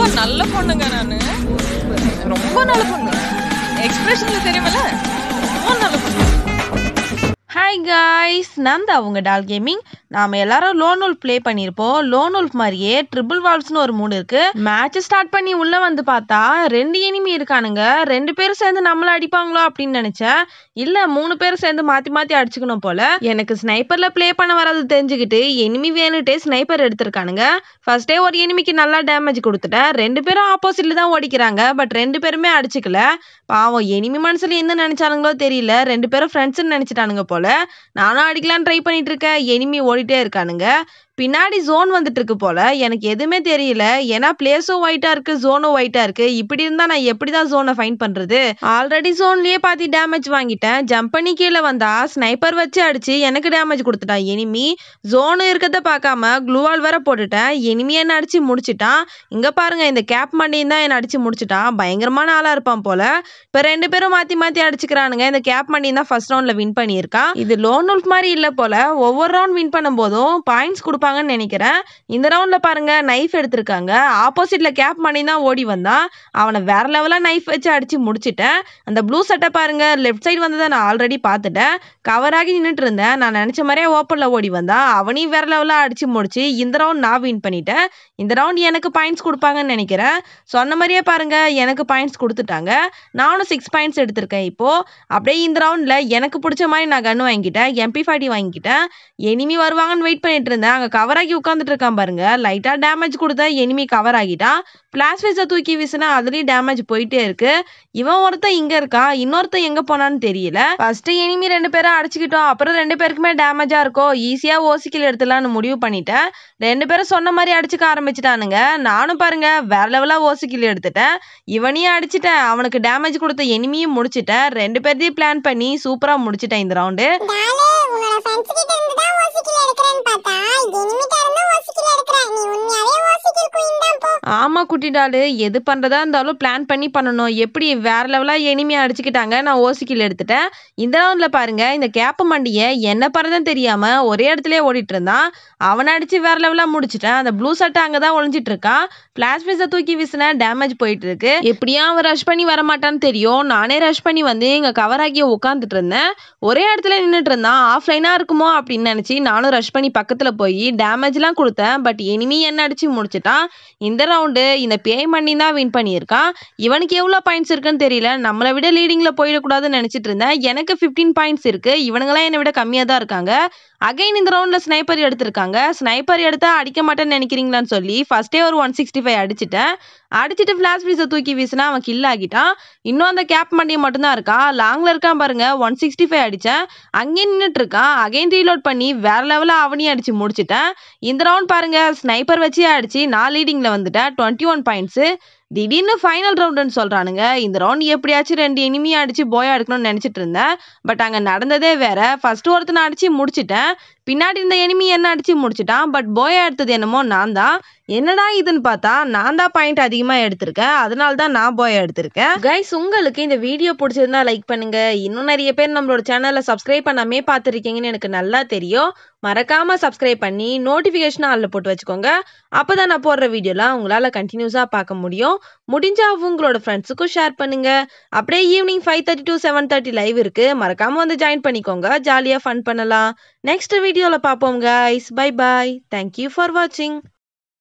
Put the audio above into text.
நல்ல பொண்ணுங்க நானு ரொம்ப நல்ல பொண்ணு எக்ஸ்பிரஷன்ல தெரியுமல ரொம்ப நல்ல பொண்ணு ஹாய் காய்ஸ் நான் தான் அவங்க டால் கேமிங் நாம எல்லாரும் லோன் உல்ஃப் ப்ளே பண்ணியிருப்போம் லோன் உல்ஃப் மாதிரியே ட்ரிபிள் வால்ஸ்னு ஒரு மூணு இருக்கு மேட்ச் ஸ்டார்ட் பண்ணி உள்ள வந்து பார்த்தா ரெண்டு எனிமி இருக்கானுங்க ரெண்டு பேரும் சேர்ந்து நம்மள அடிப்பாங்களோ அப்படின்னு நினைச்சேன் இல்ல மூணு பேரும் சேர்ந்து மாத்தி மாத்தி அடிச்சுக்கணும் போல எனக்கு ஸ்னைப்பர்ல ப்ளே பண்ண வராது தெரிஞ்சுக்கிட்டு எனிமி வேணுட்டே ஸ்னைப்பர் எடுத்திருக்கானுங்க ஃபர்ஸ்டே ஒரு எனிமிக்கு நல்லா டேமேஜ் கொடுத்துட்டேன் ரெண்டு பேரும் ஆப்போசிட்ல தான் ஓடிக்கிறாங்க பட் ரெண்டு பேருமே அடிச்சுக்கல பாவம் எனிமி மனசுல என்ன நினைச்சானுங்களோ தெரியல ரெண்டு பேரும் ஃப்ரெண்ட்ஸ்னு நினைச்சிட்டானுங்க போல நானும் அடிக்கலாம்னு ட்ரை பண்ணிட்டு இருக்கேன் எனிமி ஓடிட்டே இருக்கானுங்க பின்னாடி ஜோன் வந்துட்டு இருக்கு போல எனக்கு எதுவுமே தெரியல ஏன்னா பிளேஸும் ஒயிட்டா இருக்கு ஜோனும் ஒயிட்டா இருக்கு இப்படி இருந்தா நான் எப்படி தான் ஜோனை ஃபைன் பண்றது ஆல்ரெடி ஜோன்லயே பாதி டேமேஜ் வாங்கிட்டேன் ஜம்ப் பண்ணி கீழே வந்தா ஸ்னைப்பர் வச்சு அடிச்சு எனக்கு டேமேஜ் கொடுத்துட்டான் எனிமி ஜோனு இருக்கிறத பார்க்காம க்ளூவால் வேற போட்டுட்டேன் எனிமி என்ன அடிச்சு முடிச்சிட்டான் இங்க பாருங்க இந்த கேப் மண்டியும் தான் என்ன அடிச்சு முடிச்சிட்டான் பயங்கரமான ஆளா இருப்பான் போல இப்ப ரெண்டு பேரும் மாத்தி மாத்தி அடிச்சுக்கிறானுங்க இந்த கேப் மண்டியும் தான் ஃபர்ஸ்ட் ரவுண்ட்ல வின் பண்ணியிருக்கான் இது லோன் உல்ஃப் மாதிரி இல்ல போல ஒவ்வொரு ரவுண்ட் வின் பண்ணும் போதும் பாயிண்ட்ஸ் கொடுப்பாங்கன்னு நினைக்கிறேன் இந்த ரவுண்ட்ல பாருங்க நைஃப் எடுத்திருக்காங்க ஆப்போசிட்ல கேப் மணி தான் ஓடி வந்தான் அவனை வேற லெவலா நைஃப் வச்சு அடிச்சு முடிச்சிட்டேன் அந்த ப்ளூ சட்டை பாருங்க லெஃப்ட் சைடு வந்ததை நான் ஆல்ரெடி பார்த்துட்டேன் கவர் ஆகி நின்றுட்டு இருந்தேன் நான் நினைச்ச மாதிரியே ஓப்பன்ல ஓடி வந்தான் அவனையும் வேற லெவலா அடிச்சு முடிச்சு இந்த ரவுண்ட் நான் வின் பண்ணிட்டேன் இந்த ரவுண்ட் எனக்கு பாயிண்ட்ஸ் கொடுப்பாங்கன்னு நினைக்கிறேன் சொன்ன மாதிரியே பாருங்க எனக்கு பாயிண்ட்ஸ் கொடுத்துட்டாங்க நானும் சிக்ஸ் பாயிண்ட்ஸ் எடுத்திருக்கேன் இப்போ அப்படியே இந்த ரவுண்ட்ல எனக்கு பிடிச்ச மாதிரி நான் கன் வாங்கிட்டேன் எம்பி ஃபார்ட்டி வாங்கிக்கிட்டேன் எனிமி வருவாங்கன்னு வெயிட் பண்ணிட்டு இருந்தேன் அங்க கவர் ஆகி உட்காந்துட்டு இருக்கான் பாருங்க லைட்டா டேமேஜ் கொடுத்த எனிமி கவர் ஆகிட்டான் பிளாஸ் வீஸை தூக்கி வீசினா அதுலயும் டேமேஜ் போயிட்டே இருக்கு இவன் ஒருத்தன் இங்க இருக்கான் இன்னொருத்தன் எங்க போனான்னு தெரியல ஃபர்ஸ்ட் எனிமி ரெண்டு பேரும் அடிச்சுக்கிட்டோம் அப்புறம் ரெண்டு பேருக்குமே டேமேஜா இருக்கும் ஈஸியா ஓசிக்கில் எடுத்துலாம்னு முடிவு பண்ணிட்டேன் ரெண்டு பேரும் சொன்ன மாதிரி அடிச்சுக்க ஆரம்பிச்சிட்டானுங்க நானும் பாருங்க வேற லெவலா ஓசிக்கில் எடுத்துட்டேன் இவனையும் அடிச்சிட்டேன் அவனுக்கு டேமேஜ் கொடுத்த எனிமியும் முடிச்சிட்டேன் ரெண்டு பேர்த்தையும் பிளான் பண்ணி சூப்பரா முடிச்சிட்டேன் இந்த ரவுண்டு டாலே உன்னோட ஃப்ரெண்ட்ஸ் கிட்ட இருந்து தான் ஓசிக்கில் எடுக்கிறேன்னு பார்த்தா எனிமிட்ட இருந்து ஓசிக்கில் எடுக்கிற நீ உண்மையாவே ஓசிக்கில் குயின் தான் போ ஆமா குட்டிடாலு எது பண்றதா இருந்தாலும் பிளான் பண்ணி பண்ணணும் எப்படி வேற லெவலா எனிமையா அடிச்சுக்கிட்டாங்க நான் ஓசிக்கில் எடுத்துட்டேன் இந்த ரவுண்ட்ல பாருங்க இந்த கேப்ப மண்டிய என்ன பண்றதுன்னு தெரியாம ஒரே இடத்துலயே ஓடிட்டு இருந்தான் அவனை அடிச்சு வேற லெவலா முடிச்சிட்டேன் அந்த ப்ளூ சட்டை அங்கதான் ஒளிஞ்சிட்டு இருக்கான் பிளாஸ் பீஸை தூக்கி வீசின டேமேஜ் போயிட்டு இருக்கு எப்படியும் அவன் ரஷ் பண்ணி வர மாட்டான்னு தெரியும் நானே ரஷ் பண்ணி வந்து இங்க கவர் ஆகி உட்காந்துட்டு இருந்தேன் ஒரே இடத்துல நின்றுட்டு இருந்தான் ஆஃப்லைனா இருக்குமோ அப்படின்னு நினைச்சு நானும் ரஷ் பண்ணி பக்கத்துல போய் டேமேஜ்லாம் கொடுத்தேன் பட் எனிமி என்ன அடிச்சு முடிச்சிட்டான் இந்த ரவுண்டு இந்த பேய் மண்ணி தான் வின் பண்ணியிருக்கான் இவனுக்கு எவ்வளோ பாயிண்ட்ஸ் இருக்குன்னு தெரியல நம்மளை விட லீடிங்கில் போயிடக்கூடாதுன்னு நினச்சிட்டு இருந்தேன் எனக்கு ஃபிஃப்டீன் பாயிண்ட்ஸ் இருக்கு இவனுங்களாம் என்னை விட கம்மியாக தான் இருக்காங்க அகைன் இந்த ரவுண்டில் ஸ்னைப்பர் எடுத்திருக்காங்க ஸ்னைப்பர் எடுத்தா அடிக்க மாட்டேன்னு நினைக்கிறீங்களான்னு சொல்லி ஃபர்ஸ்டே ஒரு ஒன் சிக்ஸ்டி ஃபைவ் அடிச்சிட்டேன் அடிச்சிட்டு ஃபிளாஷ் வீஸை தூக்கி வீசினா அவன் கில் ஆகிட்டான் இன்னும் அந்த கேப் மண்டியை மட்டும்தான் இருக்கான் லாங்கில் இருக்கான் பாருங்க ஒன் சிக்ஸ்டி ஃபைவ் அடித்தேன் அங்கேயே நின்றுட்டு இருக்கான் அகைன் ரீலோட் பண்ணி வேற லெவலில் அவனையும் அடிச்சு முடிச்சிட்டேன் இந்த ரவுண்ட் பாருங்க ஸ்னைப்பர் வச்சே அடிச்சு நான் லீடிங்கில் வந்துட்டேன் டுவெண்ட்டி ஒன் பாயிண்ட்ஸு திடீர்னு ஃபைனல் ரவுண்டுன்னு சொல்கிறானுங்க இந்த ரவுண்ட் எப்படியாச்சும் ரெண்டு எனிமியை அடிச்சு போயா எடுக்கணும்னு நினச்சிட்டு இருந்தேன் பட் அங்கே நடந்ததே வேற ஃபர்ஸ்ட் ஒருத்தனை அடிச்சு முடிச்சிட்டேன் பின்னாடி இருந்த எனிமி என்ன அடிச்சு முடிச்சிட்டான் பட் போயா எடுத்தது என்னமோ நான் தான் என்னடா இதுன்னு பார்த்தா நான் தான் பாயிண்ட் அதிகமாக எடுத்திருக்கேன் அதனால தான் நான் போயா எடுத்திருக்கேன் கைஸ் உங்களுக்கு இந்த வீடியோ பிடிச்சிருந்தா லைக் பண்ணுங்க இன்னும் நிறைய பேர் நம்மளோட சேனலை சப்ஸ்கிரைப் பண்ணாமே பார்த்துருக்கீங்கன்னு எனக்கு நல்லா தெரியும் மறக்காம சப்ஸ்கிரைப் பண்ணி நோட்டிஃபிகேஷன் ஆளில் போட்டு வச்சுக்கோங்க அப்பதான் நான் போடுற வீடியோலாம் உங்களால் கண்டினியூஸாக பார்க்க முடியும் முடிஞ்சா உங்களோட ஃப்ரெண்ட்ஸுக்கும் ஷேர் பண்ணுங்க அப்படியே evening five thirty to seven thirty live இருக்கு மறக்காம வந்து ஜாயின் பண்ணிக்கோங்க ஜாலியாக ஃபன் பண்ணலாம் நெக்ஸ்ட் வீடியோவில் பார்ப்போம் guys bye bye thank you for வாட்சிங்